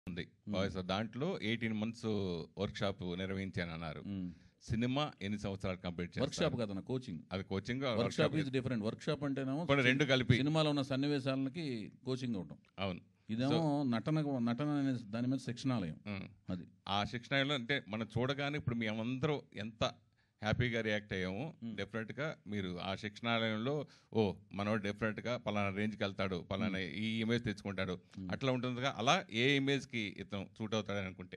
ఉంది సో దాంట్లో eighteen months workshop నిర్వహించానన్నారు మ్మ్. సినిమా ఎన్ని సంవత్సరాలు కంప్లీట్ వర్క్ షాప్ చేస్తారు కదన్న కోచింగ్ అది coaching workshop is different workshop అంటేనేమో కొన్ని రెండు కలిపి సినిమాలో ఉన్న సన్నివేశాలకి కోచింగ్ ఇవ్వటం అవును ఇదేమో నటన నటన అనే దాని మీద శిక్షణాలయం ఉమ్. అది ఆ శిక్షణలో అంటే మనం చూడగానే ఇప్పుడు మీ అందరూ ఎంత హ్యాపీగా రియాక్ట్ అయ్యాము డెఫినెట్ గా మీరు ఆ శిక్షణాలయంలో ఓ మనోడు డెఫినెట్ గా పలానా రేంజ్కి వెళ్తాడు పలానా ఈ ఇమేజ్ తెచ్చుకుంటాడు అట్లా ఉంటుందిగా అలా ఏ ఇమేజ్ కి ఇతను సూట్ అవుతాడని అనుకుంటే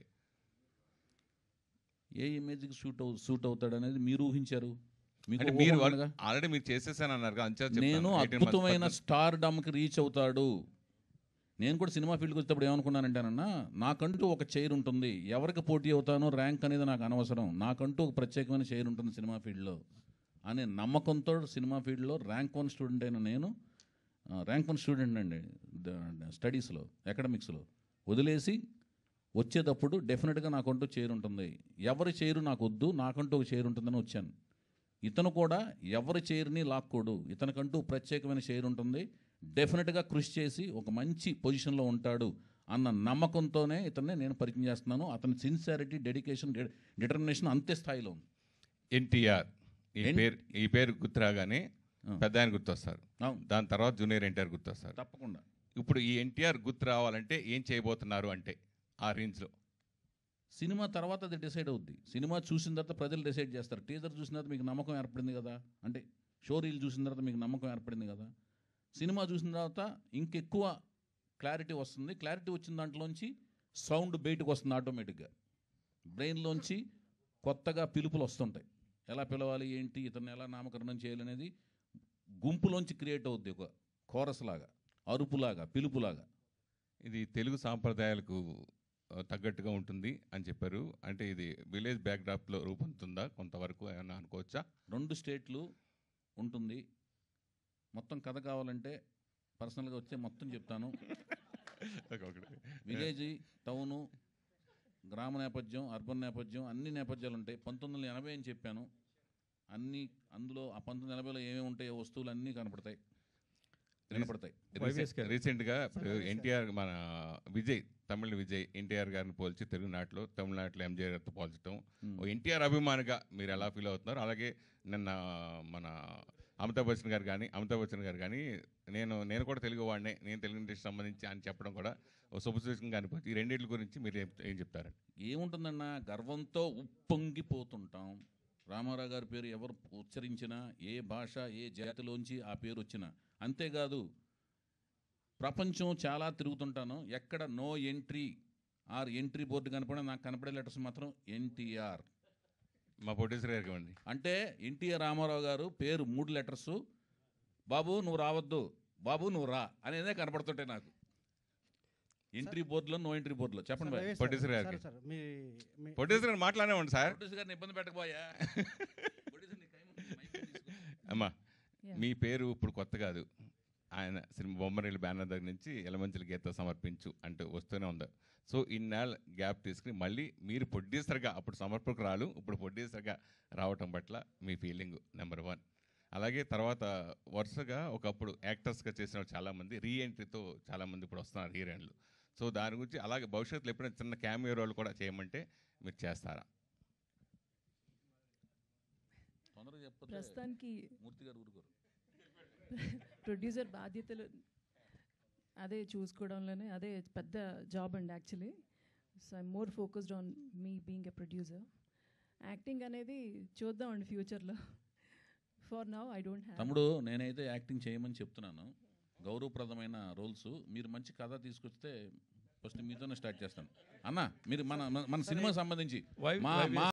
ఏ ఇమేజ్కి షూట్ అవు సూట్ అవుతాడు అనేది మీరు ఊహించారు మీకు అంటే ఊహ మీరు ఉండగా? ఆల్రెడీ మీరు చేసేసాను అన్నారు అంచా నేను అద్భుతమైన స్టార్ డమ్కి రీచ్ అవుతాడు నేను కూడా సినిమా ఫీల్డ్కి వచ్చేటప్పుడు ఏమనుకున్నానంటేనన్నా నాకంటూ ఒక చైర్ ఉంటుంది ఎవరికి పోటీ అవుతానో ర్యాంక్ అనేది నాకు అనవసరం నాకంటూ ఒక ప్రత్యేకమైన చైర్ ఉంటుంది సినిమా ఫీల్డ్లో అనే నమ్మకంతో సినిమా ఫీల్డ్లో ర్యాంక్ వన్ స్టూడెంట్ అయిన నేను ఆ, ర్యాంక్ వన్ స్టూడెంట్ అండి ద- స్టడీస్లో అకాడమిక్స్లో వదిలేసి వచ్చేటప్పుడు డెఫినెట్గా నాకంటూ చైర్ ఉంటుంది ఎవరి చైరు నాకు వద్దు నాకంటూ ఒక చైర్ ఉంటుందని వచ్చాను ఇతను కూడా ఎవరి చైర్ని లాక్కోడు ఇతనికంటూ ప్రత్యేకమైన చైర్ ఉంటుంది డెఫినెట్గా కృషి చేసి ఒక మంచి పొజిషన్లో ఉంటాడు అన్న నమ్మకంతోనే ఇతన్ని నేను పరిచయం చేస్తున్నాను అతని సిన్సియారిటీ డెడికేషన్ డిటర్మినేషన్ అంతే స్థాయిలో ఉంది ఎన్టీఆర్ ఈ ఎన్- పేరు ఈ పేరు గుర్తురాగానే పెద్ద ఆయన గుర్తొస్తారు అవును దాని తర్వాత జూనియర్ ఎన్టీఆర్ గుర్తొస్తారు తప్పకుండా ఇప్పుడు ఈ ఎన్టీఆర్ గుర్తు రావాలంటే ఏం చేయబోతున్నారు అంటే ఆ రేంజ్ లో సినిమా తర్వాత అది డిసైడ్ అవుద్ది సినిమా చూసిన తర్వాత ప్రజలు డిసైడ్ చేస్తారు టీజర్ చూసిన తర్వాత మీకు నమ్మకం ఏర్పడింది కదా అంటే షో రీల్ చూసిన తర్వాత మీకు నమ్మకం ఏర్పడింది కదా సినిమా చూసిన తర్వాత ఇంకెక్కువ క్లారిటీ వస్తుంది క్లారిటీ వచ్చిన దాంట్లోంచి సౌండ్ బయటకు వస్తుంది ఆటోమేటిక్గా బ్రెయిన్లోంచి కొత్తగా పిలుపులు వస్తుంటాయి ఎలా పిలవాలి ఏంటి ఇతన్ని ఎలా నామకరణం చేయాలనేది గుంపులోంచి క్రియేట్ అవుద్ది ఒక కోరస్ లాగా అరుపులాగా పిలుపులాగా ఇది తెలుగు సాంప్రదాయాలకు ఆ, తగ్గట్టుగా ఉంటుంది అని చెప్పారు అంటే ఇది విలేజ్ బ్యాక్డ్రాప్ లో రూపొందుతుందా కొంతవరకు ఏమన్నా అనుకోవచ్చా రెండు స్టేట్లు ఉంటుంది మొత్తం కథ కావాలంటే పర్సనల్గా వచ్చే మొత్తం చెప్తాను విలేజ్ టౌను గ్రామ నేపథ్యం అర్బన్ నేపథ్యం అన్ని నేపథ్యాలు ఉంటాయి పంతొమ్మిది వందల ఎనభై అని చెప్పాను అన్ని అందులో ఆ పంతొమ్మిది వందల ఎనభైలో ఏమేమి ఉంటాయో వస్తువులు అన్నీ కనపడతాయి కనపడతాయి రీసెంట్ గా ఎన్టీఆర్ మన విజయ్ తమిళ విజయ్ ఎన్టీఆర్ గారిని పోల్చి తెలుగునాట్లో తమిళనాడులో ఎంజీఆర్ గారితో పోల్చడం ఓ ఎన్టీఆర్ అభిమానిగా మీరు ఎలా ఫీల్ అవుతున్నారు అలాగే నిన్న మన అమితాబ్ బచ్చన్ గారు కానీ అమితాబ్ బచ్చన్ గారు కానీ నేను నేను కూడా తెలుగు వాడినే నేను తెలుగు ఇండస్ట్రీ సంబంధించి అని చెప్పడం కూడా ఓ శుభసూచకంగా అనిపోతుంది ఈ రెండింటి గురించి మీరు ఏం- ఏం చెప్తారండి ఏముంటుందన్న గర్వంతో ఉప్పొంగిపోతుంటాం రామారావు గారి పేరు ఎవరు ఉచ్చరించినా ఏ భాష ఏ జాతిలోంచి ఆ పేరు వచ్చినా అంతేకాదు ప్రపంచం చాలా తిరుగుతుంటాను ఎక్కడ no entry or entry board కనపడే నాకు కనపడే లెటర్స్ మాత్రం ఎన్టీఆర్ మా ప్రొడ్యూసర్ గారికి ఇవ్వండి అంటే ఎన్టీఆర్ రామారావు గారు పేరు మూడు లెటర్స్ బాబు నువ్వు రావద్దు బాబు నువ్వు రా అనేదే కనపడుతుంటాయి నాకు ఎంట్రీ బోర్డులో నో ఎంట్రీ బోర్డులో చెప్పండి బాయ్ రమేష్ ప్రొడ్యూసర్ సార్, గారికి. సార్, మీ మీ- ప్రొడ్యూసర్ గారు మాట్లాడేవండి సార్ ప్రొడ్యూసర్ గారిని ఇబ్బంది పెట్టకపోయా ప్రొడ్యూసర్ నీ టైం ఉంది, మైక్ తీసుకో. అమ్మా Yeah. మీ పేరు ఇప్పుడు కొత్త కాదు ఆయన సినిమా బొమ్మరిల్లు బ్యానర్ దగ్గర నుంచి ఎలమంచుల గీత సమర్పించు అంటూ వస్తూనే ఉంది సో ఇన్నేళ్ళ గ్యాప్ తీసుకుని మళ్ళీ మీరు ప్రొడ్యూసర్గా అప్పుడు సమర్పకురాలు ఇప్పుడు ప్రొడ్యూసర్గా రావటం పట్ల మీ ఫీలింగ్ నెంబర్ వన్ అలాగే తర్వాత వరుసగా ఒకప్పుడు యాక్టర్స్గా చేసిన వాళ్ళు చాలామంది రీ ఎంట్రీతో చాలామంది ఇప్పుడు వస్తున్నారు హీరోయిన్లు సో దాని గురించి అలాగే భవిష్యత్తులో ఎప్పుడైనా చిన్న క్యామియో రోల్ కూడా చేయమంటే మీరు చేస్తారా తొందరగా చెప్పొద్దు ప్రస్తుతానికి మూర్తి గారు ఊరుకోరు ప్రొడ్యూసర్ బాధ్యతలు అదే చూసుకోవడంలోనే అదే పెద్ద జాబ్ అండి actually so I more focused on me being a producer acting అనేది చూద్దామండి ఫ్యూచర్లో for now I don't have తమ్ముడు నేనైతే యాక్టింగ్ చేయమని చెప్తున్నాను గౌరవప్రదమైన రోల్స్ మీరు మంచి కథ తీసుకొస్తే ఫస్ట్ మీతోనే స్టార్ట్ చేస్తాను అన్న మీరు మన మన- మన సినిమా సంబంధించి వై- మా వైవిఎస్ మా